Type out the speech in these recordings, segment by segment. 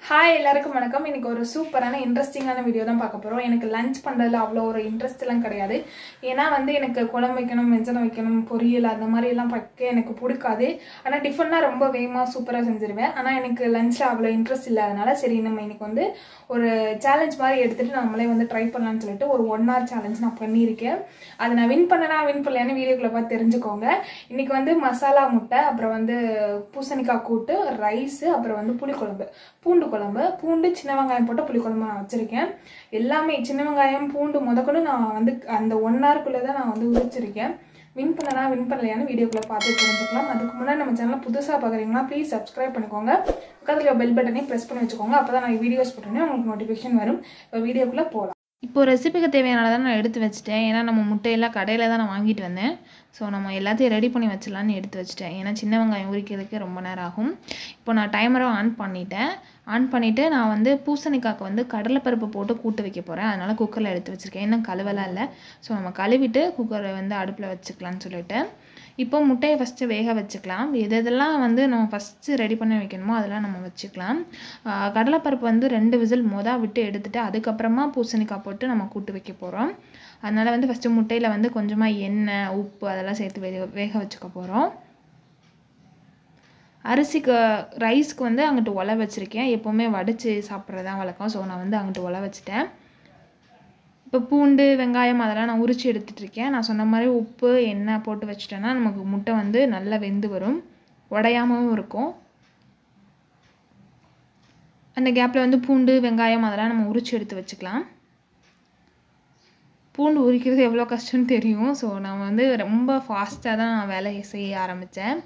hi எல்லாருக்கும் வணக்கம் இன்னைக்கு ஒரு சூப்பரான இன்ட்ரெஸ்டிங்கான வீடியோ தான் பார்க்க போகிறோம் எனக்கு லஞ்ச் பண்ணுறதுல அவ்வளோ ஒரு இன்ட்ரெஸ்ட் எல்லாம் கிடையாது ஏன்னா வந்து எனக்கு குழம்பு வைக்கணும் வெஞ்சனம் வைக்கணும் பொரியல் அந்த மாதிரி எல்லாம் வைக்க எனக்கு பிடிக்காது ஆனால் டிஃபன்னா ரொம்ப வேகமாக சூப்பராக செஞ்சிருவேன் ஆனால் எனக்கு லஞ்சில் அவ்வளோ இன்ட்ரெஸ்ட் இல்லாதனால சரி நம்ம இன்னைக்கு வந்து ஒரு சேலஞ்ச் மாதிரி எடுத்துட்டு நம்மளே வந்து ட்ரை பண்ணலாம்னு சொல்லிட்டு ஒரு ஒன் ஹவர் சேலஞ்ச் நான் பண்ணியிருக்கேன் அதை நான் வின் பண்ணனா வின் பண்ணலையான்னு வீடியோக்குள்ள பார்த்து தெரிஞ்சுக்கோங்க இன்னைக்கு வந்து மசாலா முட்டை அப்புறம் வந்து பூசணிக்காய் கூட்டு ரைஸு அப்புறம் வந்து புளிக்குழம்பு பூண்டு குழம்பு பூண்டு சின்ன வெங்காயம் போட்ட புளிக்குழம்பு நான் வச்சுருக்கேன் எல்லாமே சின்ன வெங்காயம் பூண்டு முதற்கொண்டு நான் வந்து அந்த ஒன் ஹவருக்குள்ளே தான் நான் வந்து உரிச்சிருக்கேன் வின் பண்ணனா வின் பண்ணலையான்னு வீடியோக்குள்ளே பார்த்து தெரிஞ்சுக்கலாம் அதுக்கு முன்னாடி நம்ம சேனலை புதுசாக பார்க்குறீங்கன்னா ப்ளீஸ் சப்ஸ்கிரைப் பண்ணிக்கோங்க பக்கத்தில் பெல் பட்டனையும் ப்ரெஸ் பண்ணி வச்சுக்கோங்க அப்போ தான் நான் வீடியோஸ் போட்டோன்னே உங்களுக்கு நோட்டிஃபிகேஷன் வரும் இப்போ வீடியோக்குள்ளே போகலாம் இப்போ ரெசிபிக்கு தேவையானதை நான் எடுத்து வச்சுட்டேன் ஏன்னா நம்ம முட்டையெல்லாம் கடையில் தான் நான் வாங்கிட்டு வந்தேன் ஸோ நம்ம எல்லாத்தையும் ரெடி பண்ணி வச்சிடலான்னு எடுத்து வச்சுட்டேன் ஏன்னா சின்ன வெங்காயம் உரிக்கிறதுக்கு ரொம்ப நேரம் ஆகும் இப்போ நான் டைமரை ஆன் பண்ணிட்டேன் ஆன் பண்ணிவிட்டு நான் வந்து பூசணிக்காய்க்கு வந்து கடலைப்பருப்பு போட்டு கூட்டு வைக்க போகிறேன் அதனால் குக்கரில் எடுத்து வச்சுருக்கேன் இன்னும் கழுவலாம் இல்லை ஸோ நம்ம கழுவிட்டு குக்கரை வந்து அடுப்பில் வச்சுக்கலான்னு சொல்லிட்டு இப்போ முட்டையை ஃபஸ்ட்டு வேக வச்சுக்கலாம் எது எதெல்லாம் வந்து நம்ம ஃபஸ்ட்டு ரெடி பண்ணி வைக்கணுமோ அதெல்லாம் நம்ம வச்சுக்கலாம் ஆஹ் கடலைப்பருப்பு வந்து ரெண்டு விசில் மொதா விட்டு எடுத்துட்டு அதுக்கப்புறமா பூசணிக்காய் போட்டு நம்ம கூட்டு வைக்க போகிறோம் அதனால் வந்து ஃபஸ்ட்டு முட்டையில் வந்து கொஞ்சமாக எண்ணெய் உப்பு அதெல்லாம் சேர்த்து வேக வேக வச்சுக்க போகிறோம் அரிசிக்கு ரைஸ்க்கு வந்து அங்கிட்டு ஒலை வச்சுருக்கேன் எப்போவுமே வடித்து சாப்பிட்றது தான் வழக்கம் ஸோ நான் வந்து அங்கிட்டு ஒலை வச்சுட்டேன் இப்போ பூண்டு வெங்காயம் அதெல்லாம் நான் உரித்து எடுத்துகிட்டு இருக்கேன் நான் சொன்ன மாதிரி உப்பு எண்ணெய் போட்டு வச்சுட்டேன்னா நமக்கு முட்டை வந்து நல்லா வெந்து வரும் உடையாமவும் இருக்கும் அந்த கேப்பில் வந்து பூண்டு வெங்காயம் அதெல்லாம் நம்ம உரித்து எடுத்து வச்சுக்கலாம் பூண்டு உரிக்கிறது எவ்வளோ கஷ்டம்னு தெரியும் ஸோ நான் வந்து ரொம்ப ஃபாஸ்ட்டாக தான் நான் வேலையை செய்ய ஆரம்பித்தேன்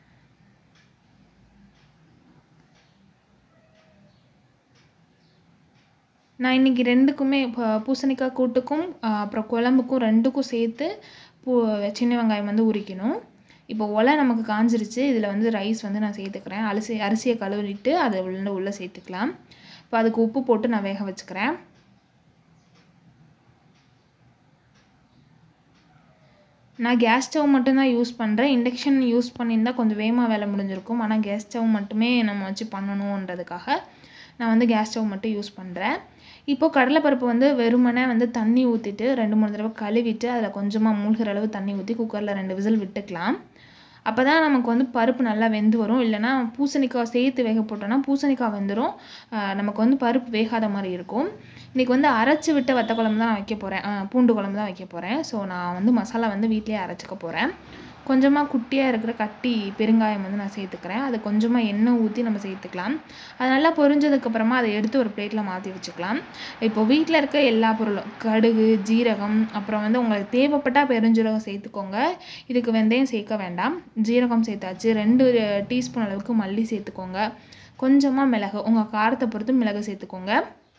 நான் இன்றைக்கி ரெண்டுக்குமே இப்போ பூசணிக்காய் கூட்டுக்கும் ஆஹ் அப்புறம் குழம்புக்கும் ரெண்டுக்கும் சேர்த்து பூ சின்ன வெங்காயம் வந்து உரிக்கணும் இப்போ ஒலை நமக்கு காஞ்சிருச்சு இதில் வந்து ரைஸ் வந்து நான் சேர்த்துக்கிறேன் அரிசி அரிசியை கழுவிட்டு அதை உள்ள உள்ளே சேர்த்துக்கலாம் இப்போ அதுக்கு உப்பு போட்டு நான் வேக வச்சுக்கிறேன் நான் கேஸ் ஸ்டவ் மட்டும்தான் யூஸ் பண்ணுறேன் இண்டக்ஷன் யூஸ் பண்ணியிருந்தால் கொஞ்சம் வேகமாக வேலை முடிஞ்சிருக்கும் ஆனால் கேஸ் ஸ்டவ் மட்டுமே நம்ம வச்சு பண்ணணுன்றதுக்காக நான் வந்து கேஸ் ஸ்டவ் மட்டும் யூஸ் பண்ணுறேன் இப்போது கடலைப்பருப்பு வந்து வெறுமனே வந்து தண்ணி ஊற்றிட்டு ரெண்டு மூணு தடவை கழுவிட்டு அதில் கொஞ்சமாக மூழ்கிற அளவு தண்ணி ஊற்றி குக்கரில் ரெண்டு விசில் விட்டுக்கலாம் அப்போ தான் நமக்கு வந்து பருப்பு நல்லா வெந்து வரும் இல்லைனா பூசணிக்காய் சேர்த்து வேக போட்டோன்னா பூசணிக்காய் வெந்துடும் ஆஹ் நமக்கு வந்து பருப்பு வேகாத மாதிரி இருக்கும் இன்றைக்கி வந்து அரைச்சி விட்ட வத்த குழம்பு தான் நான் வைக்க போகிறேன் பூண்டு குழம்பு தான் வைக்க போகிறேன் ஸோ நான் வந்து மசாலா வந்து வீட்டிலேயே அரைச்சிக்க போகிறேன் கொஞ்சமாக குட்டியாக இருக்கிற கட்டி பெருங்காயம் வந்து நான் சேர்த்துக்கிறேன் அது கொஞ்சமாக எண்ணெய் ஊற்றி நம்ம சேர்த்துக்கலாம் அது நல்லா பொரிஞ்சதுக்கப்புறமா அதை எடுத்து ஒரு பிளேட்டில் மாற்றி வச்சுக்கலாம் இப்போ வீட்டில் இருக்க எல்லா பொருளும் கடுகு ஜீரகம் அப்புறம் வந்து உங்களுக்கு தேவைப்பட்டால் பெருஞ்சீரகம் சேர்த்துக்கோங்க இதுக்கு வெந்தயம் சேர்க்க வேண்டாம் ஜீரகம் சேர்த்தாச்சு ரெண்டு டீஸ்பூன் அளவுக்கு மல்லி சேர்த்துக்கோங்க கொஞ்சமாக மிளகு உங்கள் காரத்தை பொறுத்து மிளகு சேர்த்துக்கோங்க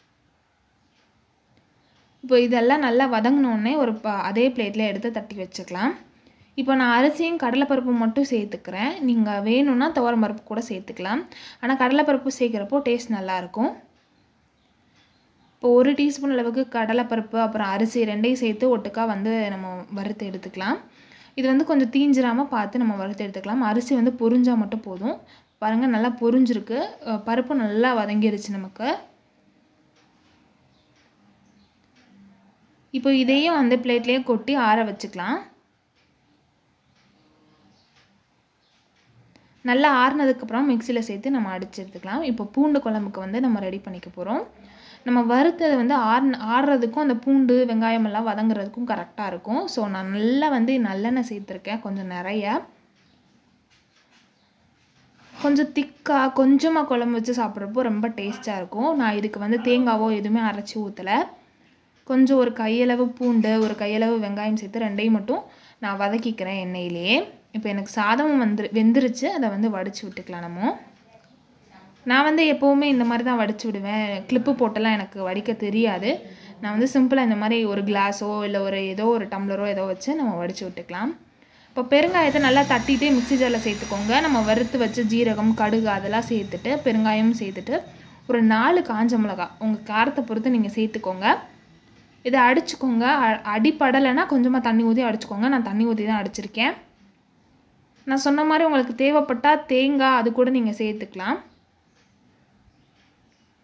இப்போ இதெல்லாம் நல்லா வதங்கினோடனே ஒரு ப அதே பிளேட்டில் எடுத்து தட்டி வச்சுக்கலாம் இப்போ நான் அரிசியும் கடலைப்பருப்பு மட்டும் சேர்த்துக்கிறேன் நீங்கள் வேணும்னா துவரம் பருப்பு கூட சேர்த்துக்கலாம் ஆனால் கடலைப்பருப்பு சேர்க்குறப்போ டேஸ்ட் நல்லாயிருக்கும் இப்போ ஒரு டீஸ்பூன் அளவுக்கு கடலைப்பருப்பு அப்புறம் அரிசி ரெண்டையும் சேர்த்து ஒட்டுக்கா வந்து நம்ம வறுத்து எடுத்துக்கலாம் இது வந்து கொஞ்சம் தீஞ்சிராமல் பார்த்து நம்ம வறுத்து எடுத்துக்கலாம் அரிசி வந்து பொரிஞ்சால் மட்டும் போதும் பாருங்கள் நல்லா பொரிஞ்சிருக்கு அஹ் பருப்பு நல்லா வதங்கிருச்சு நமக்கு இப்போ இதையும் அந்த பிளேட்லேயே கொட்டி ஆற வச்சுக்கலாம் நல்லா ஆறுனதுக்கப்புறம் மிக்சியில் சேர்த்து நம்ம அடிச்சு எடுத்துக்கலாம் இப்போ பூண்டு குழம்புக்கு வந்து நம்ம ரெடி பண்ணிக்க போகிறோம் நம்ம வறுத்தது வந்து ஆறு ஆடுறதுக்கும் அந்த பூண்டு வெங்காயம் எல்லாம் வதங்குறதுக்கும் கரெக்டாக இருக்கும் ஸோ நான் நல்லா வந்து நல்லெண்ணெய் சேர்த்துருக்கேன் கொஞ்சம் நிறைய கொஞ்சம் திக்காக கொஞ்சமாக குழம்பு வச்சு சாப்பிட்றப்போ ரொம்ப டேஸ்ட்டாக இருக்கும் நான் இதுக்கு வந்து தேங்காவோ எதுவுமே அரைச்சி ஊற்றலை கொஞ்சம் ஒரு கையளவு பூண்டு ஒரு கையளவு வெங்காயம் சேர்த்து ரெண்டையும் மட்டும் நான் வதக்கிக்கிறேன் எண்ணெயிலேயே இப்போ எனக்கு சாதம் வந்து வெந்துருச்சு அதை வந்து வடித்து விட்டுக்கலாம் நம்ம நான் வந்து எப்போவுமே இந்த மாதிரி தான் வடித்து விடுவேன் கிளிப்பு போட்டெல்லாம் எனக்கு வடிக்க தெரியாது நான் வந்து சிம்பிளாக இந்த மாதிரி ஒரு கிளாஸோ இல்லை ஒரு ஏதோ ஒரு டம்ளரோ ஏதோ வச்சு நம்ம வடித்து விட்டுக்கலாம் இப்போ பெருங்காயத்தை நல்லா தட்டிட்டு மிக்ஸி ஜாரில் சேர்த்துக்கோங்க நம்ம வறுத்து வச்ச ஜீரகம் கடுகு அதெல்லாம் சேர்த்துட்டு பெருங்காயமும் சேர்த்துட்டு ஒரு நாலு காஞ்ச மிளகா உங்கள் காரத்தை பொறுத்து நீங்கள் சேர்த்துக்கோங்க இதை அடிச்சுக்கோங்க அ- அடிப்படலைன்னா கொஞ்சமாக தண்ணி ஊற்றி அடிச்சுக்கோங்க நான் தண்ணி ஊற்றி தான் அடிச்சிருக்கேன் நான் சொன்ன மாதிரி உங்களுக்கு தேவைப்பட்டால் தேங்காய் அது கூட நீங்கள் சேர்த்துக்கலாம்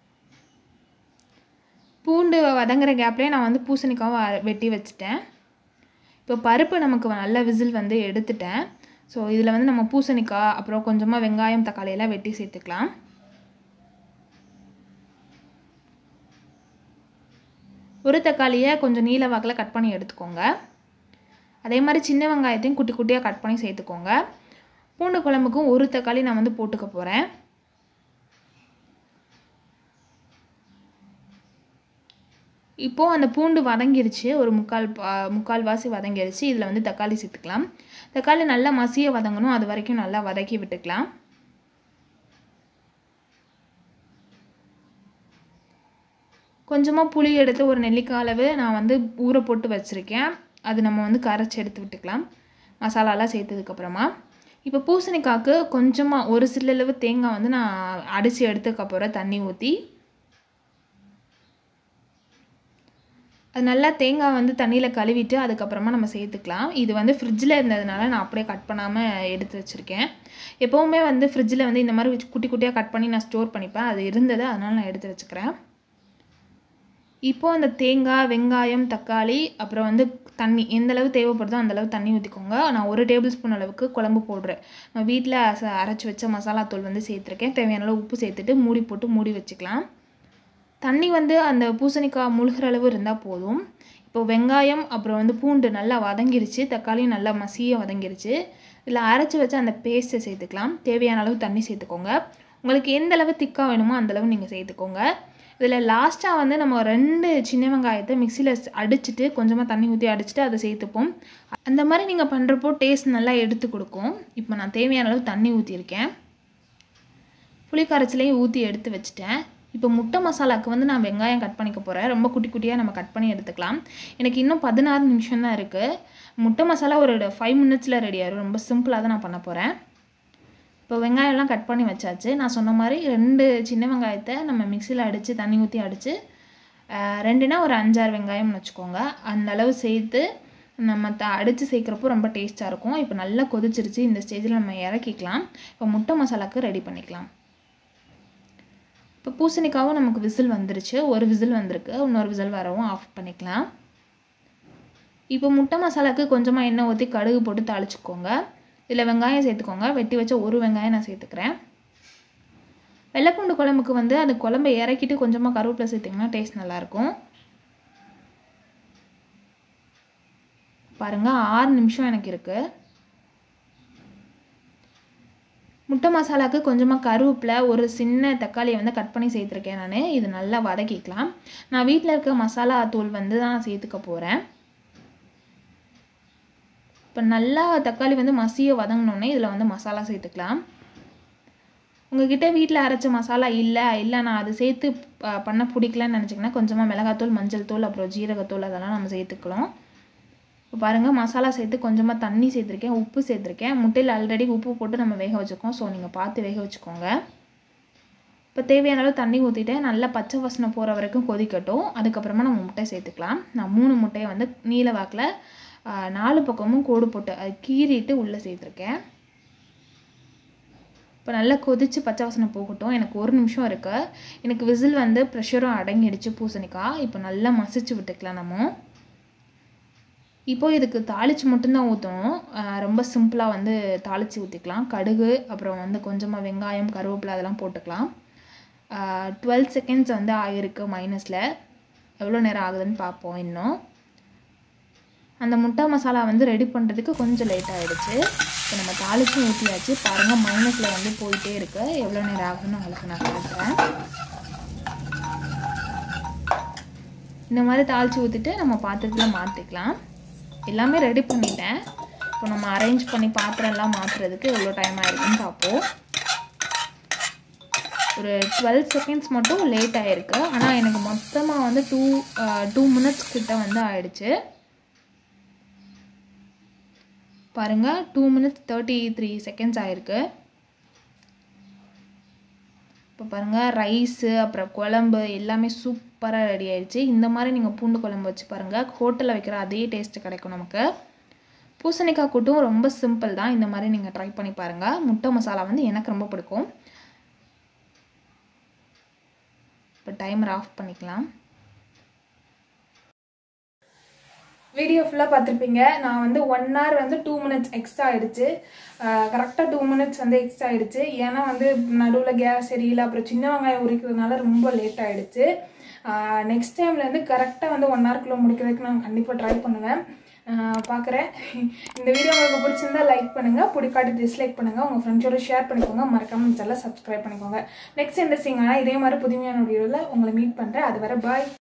பூண்டு வதங்குற கேப்லேயே நான் வந்து பூசணிக்காவை அ- வெட்டி வச்சுட்டேன் இப்போ பருப்பு நமக்கு நல்ல விசில் வந்து எடுத்துட்டேன் ஸோ இதில் வந்து நம்ம பூசணிக்காய் அப்புறம் கொஞ்சமாக வெங்காயம் தக்காளி எல்லாம் வெட்டி சேர்த்துக்கலாம் ஒரு தக்காளியை கொஞ்சம் நீல வாக்கில் கட் பண்ணி எடுத்துக்கோங்க அதே மாதிரி சின்ன வெங்காயத்தையும் குட்டி குட்டியாக கட் பண்ணி சேர்த்துக்கோங்க பூண்டு குழம்புக்கும் ஒரு தக்காளி நான் வந்து போட்டுக்க போகிறேன் இப்போது அந்த பூண்டு வதங்கிருச்சு ஒரு முக்கால் பா- முக்கால் வாசி வதங்கிருச்சு இதில் வந்து தக்காளி சேர்த்துக்கலாம் தக்காளி நல்லா மசிய வதங்கணும் அது வரைக்கும் நல்லா வதக்கி விட்டுக்கலாம் கொஞ்சமாக புளி எடுத்து ஒரு நெல்லிக்காய் அளவு நான் வந்து ஊற போட்டு வச்சுருக்கேன் அது நம்ம வந்து கரைச்சி எடுத்து விட்டுக்கலாம் மசாலாலாம் சேர்த்ததுக்கப்புறமா இப்போ பூசணிக்காய்க்கு கொஞ்சமாக ஒரு சில்லளவு தேங்காய் வந்து நான் அடித்து எடுத்துக்கப்புறம் தண்ணி ஊற்றி அது நல்லா தேங்காய் வந்து தண்ணியில் கழுவிட்டு அதுக்கப்புறமா நம்ம சேர்த்துக்கலாம் இது வந்து ஃப்ரிட்ஜில் இருந்ததுனால நான் அப்படியே கட் பண்ணாமல் எடுத்து வச்சுருக்கேன் எப்போவுமே வந்து ஃப்ரிட்ஜில் வந்து இந்த மாதிரி வச்சு குட்டி குட்டியாக கட் பண்ணி நான் ஸ்டோர் பண்ணிப்பேன் அது இருந்தது அதனால் நான் எடுத்து வச்சுக்கிறேன் இப்போது அந்த தேங்காய் வெங்காயம் தக்காளி அப்புறம் வந்து தண்ணி எந்த அளவு தேவைப்படுதோ அந்த அளவு தண்ணி ஊற்றிக்கோங்க நான் ஒரு டேபிள் ஸ்பூன் அளவுக்கு குழம்பு போடுறேன் நான் வீட்டில் அரைச்சி வச்ச மசாலா தூள் வந்து சேர்த்துருக்கேன் தேவையான அளவு உப்பு சேர்த்துட்டு மூடி போட்டு மூடி வச்சுக்கலாம் தண்ணி வந்து அந்த பூசணிக்காய் முழுகிற அளவு இருந்தால் போதும் இப்போ வெங்காயம் அப்புறம் வந்து பூண்டு நல்லா வதங்கிருச்சு தக்காளியும் நல்லா மசிய வதங்கிருச்சு இதில் அரைச்சி வச்ச அந்த பேஸ்ட்டை சேர்த்துக்கலாம் தேவையான அளவு தண்ணி சேர்த்துக்கோங்க உங்களுக்கு எந்த அளவு திக்காக வேணுமோ அந்த அளவு நீங்கள் சேர்த்துக்கோங்க இதில் லாஸ்ட்டாக வந்து நம்ம ரெண்டு சின்ன வெங்காயத்தை மிக்சியில் அடிச்சுட்டு கொஞ்சமாக தண்ணி ஊற்றி அடிச்சுட்டு அதை சேர்த்துப்போம் அந்த மாதிரி நீங்கள் பண்ணுறப்போ டேஸ்ட் நல்லா எடுத்து கொடுக்கும் இப்போ நான் தேவையான அளவு தண்ணி ஊற்றிருக்கேன் புளிக்கரைச்சலையும் ஊற்றி எடுத்து வச்சுட்டேன் இப்போ முட்டை மசாலாவுக்கு வந்து நான் வெங்காயம் கட் பண்ணிக்க போகிறேன் ரொம்ப குட்டி குட்டியாக நம்ம கட் பண்ணி எடுத்துக்கலாம் எனக்கு இன்னும் பதினாறு நிமிஷம் தான் இருக்குது முட்டை மசாலா ஒரு ஃபைவ் மினிட்ஸில் ரெடி ஆயிடும் ரொம்ப சிம்பிளாக தான் நான் பண்ண போகிறேன் இப்போ வெங்காயம்லாம் கட் பண்ணி வச்சாச்சு நான் சொன்ன மாதிரி ரெண்டு சின்ன வெங்காயத்தை நம்ம மிக்சியில் அடித்து தண்ணி ஊற்றி அடித்து ரெண்டுனா ஒரு அஞ்சாறு வெங்காயம்னு வச்சுக்கோங்க அந்த அளவு சேர்த்து நம்ம த அடித்து சேர்க்குறப்போ ரொம்ப டேஸ்ட்டாக இருக்கும் இப்போ நல்லா கொதிச்சிருச்சு இந்த ஸ்டேஜில் நம்ம இறக்கிக்கலாம் இப்போ முட்டை மசாலாவுக்கு ரெடி பண்ணிக்கலாம் இப்போ பூசணிக்காவும் நமக்கு விசில் வந்துருச்சு ஒரு விசில் வந்திருக்கு இன்னொரு விசில் வரவும் ஆஃப் பண்ணிக்கலாம் இப்போ முட்டை மசாலாவுக்கு கொஞ்சமாக எண்ணெய் ஊற்றி கடுகு போட்டு தாளிச்சுக்கோங்க இதில் வெங்காயம் சேர்த்துக்கோங்க வெட்டி வச்ச ஒரு வெங்காயம் நான் சேர்த்துக்கிறேன் வெள்ளைப்பூண்டு குழம்புக்கு வந்து அந்த குழம்பை இறக்கிட்டு கொஞ்சமாக கருவேப்பிலை சேர்த்திங்கன்னா டேஸ்ட் நல்லாயிருக்கும் பாருங்கள் ஆறு நிமிஷம் எனக்கு இருக்குது முட்டை மசாலாவுக்கு கொஞ்சமாக கருவேப்பிலை ஒரு சின்ன தக்காளியை வந்து கட் பண்ணி சேர்த்துருக்கேன் நான் இது நல்லா வதக்கிக்கலாம் நான் வீட்டில் இருக்க மசாலா தூள் வந்து தான் சேர்த்துக்க போகிறேன் இப்போ நல்லா தக்காளி வந்து மசிய வதங்கினோடனே இதில் வந்து மசாலா சேர்த்துக்கலாம் உங்ககிட்ட வீட்டில் அரைச்ச மசாலா இல்லை இல்லை நான் அது சேர்த்து ப- பண்ண பிடிக்கலன்னு நினச்சிங்கன்னா கொஞ்சமாக மிளகாத்தூள் மஞ்சள் தூள் அப்புறம் ஜீரகத்தூள் அதெல்லாம் நம்ம சேர்த்துக்கலாம் இப்போ பாருங்கள் மசாலா சேர்த்து கொஞ்சமாக தண்ணி சேர்த்துருக்கேன் உப்பு சேர்த்துருக்கேன் முட்டையில் ஆல்ரெடி உப்பு போட்டு நம்ம வேக வச்சுருக்கோம் ஸோ நீங்கள் பார்த்து வேக வச்சுக்கோங்க இப்போ தேவையான அளவு தண்ணி ஊற்றிட்டு நல்லா பச்சை வாசனை போகிற வரைக்கும் கொதிக்கட்டும் அதுக்கப்புறமா நம்ம முட்டை சேர்த்துக்கலாம் நான் மூணு முட்டையை வந்து நீல வாக்கில் நாலு பக்கமும் கோடு போட்டு அது கீறிட்டு உள்ளே சேர்த்துருக்கேன் இப்போ நல்லா கொதித்து பச்சை வாசனை போகட்டும் எனக்கு ஒரு நிமிஷம் இருக்கு எனக்கு விசில் வந்து ப்ரெஷரும் அடங்கிடுச்சு பூசணிக்காய் இப்போ நல்லா மசிச்சு விட்டுக்கலாம் நம்ம இப்போ இதுக்கு தாளிச்சு மட்டும்தான் ஊற்றணும் ரொம்ப சிம்பிளாக வந்து தாளித்து ஊற்றிக்கலாம் கடுகு அப்புறம் வந்து கொஞ்சமாக வெங்காயம் கருவேப்பிலை அதெல்லாம் போட்டுக்கலாம் டுவெல் செகண்ட்ஸ் வந்து ஆகிருக்கு மைனஸில் எவ்வளோ நேரம் ஆகுதுன்னு பார்ப்போம் இன்னும் அந்த முட்டை மசாலா வந்து ரெடி பண்ணுறதுக்கு கொஞ்சம் லேட் ஆகிடுச்சு இப்போ நம்ம தாளிச்சும் ஊற்றியாச்சு பாருங்கள் மைனஸில் வந்து போயிட்டே இருக்கு எவ்வளோ நேரம் ஆகுதுன்னு உங்களுக்கு நான் காட்டுறேன் இந்த மாதிரி தாளித்து ஊற்றிட்டு நம்ம பாத்திரத்தில் மாற்றிக்கலாம் எல்லாமே ரெடி பண்ணிட்டேன் இப்போ நம்ம அரேஞ்ச் பண்ணி பாத்திரம்லாம் மாற்றுறதுக்கு எவ்வளோ டைம் ஆயிருக்குன்னு பார்ப்போம் ஒரு டுவெல் செகண்ட்ஸ் மட்டும் லேட் ஆகிருக்கு ஆனால் எனக்கு மொத்தமாக வந்து டூ டூ மினிட்ஸ் கிட்ட வந்து ஆயிடுச்சு பாருங்கள் two minutes thirty three seconds ஆயிருக்கு இப்போ பாருங்கள் ரைஸு அப்புறம் குழம்பு எல்லாமே சூப்பராக ரெடி ஆயிடுச்சு இந்த மாதிரி நீங்கள் பூண்டு குழம்பு வச்சு பாருங்கள் ஹோட்டலில் வைக்கிற அதே டேஸ்ட்டு கிடைக்கும் நமக்கு பூசணிக்காய் கூட்டும் ரொம்ப சிம்பிள் தான் இந்த மாதிரி நீங்கள் ட்ரை பண்ணி பாருங்கள் முட்டை மசாலா வந்து எனக்கு ரொம்ப பிடிக்கும் இப்போ டைமர் ஆஃப் பண்ணிக்கலாம் வீடியோ ஃபுல்லாக பார்த்துருப்பீங்க நான் வந்து ஒன் hour வந்து டூ மினிட்ஸ் எக்ஸ்ட்ரா ஆயிடுச்சு கரெக்டாக டூ மினிட்ஸ் வந்து எக்ஸ்ட்ரா ஆயிடுச்சு ஏன்னா வந்து நடுவில் கேஸ் சரியில்லை அப்புறம் சின்ன வெங்காயம் உரிக்கிறதுனால ரொம்ப லேட் ஆயிடுச்சு நெக்ஸ்ட் டைம்லேருந்து கரெக்டாக வந்து ஒன் ஹவர்க்குள்ளே முடிக்கிறதுக்கு நான் கண்டிப்பாக ட்ரை பண்ணுவேன் பார்க்குறேன் இந்த வீடியோ உங்களுக்கு பிடிச்சிருந்தா லைக் பண்ணுங்கள் பிடிக்காட்டி டிஸ்லைக் பண்ணுங்கள் உங்கள் ஃப்ரெண்ட்ஸோட ஷேர் பண்ணிக்கோங்க மறக்காம சேனலை சப்ஸ்கிரைப் பண்ணிக்கோங்க நெக்ஸ்ட் இன்ட்ரெஸ்டிங்கான இதே மாதிரி புதுமையான வீடியோவில் உங்களை மீட் பண்ணுறேன் அது வரை பாய்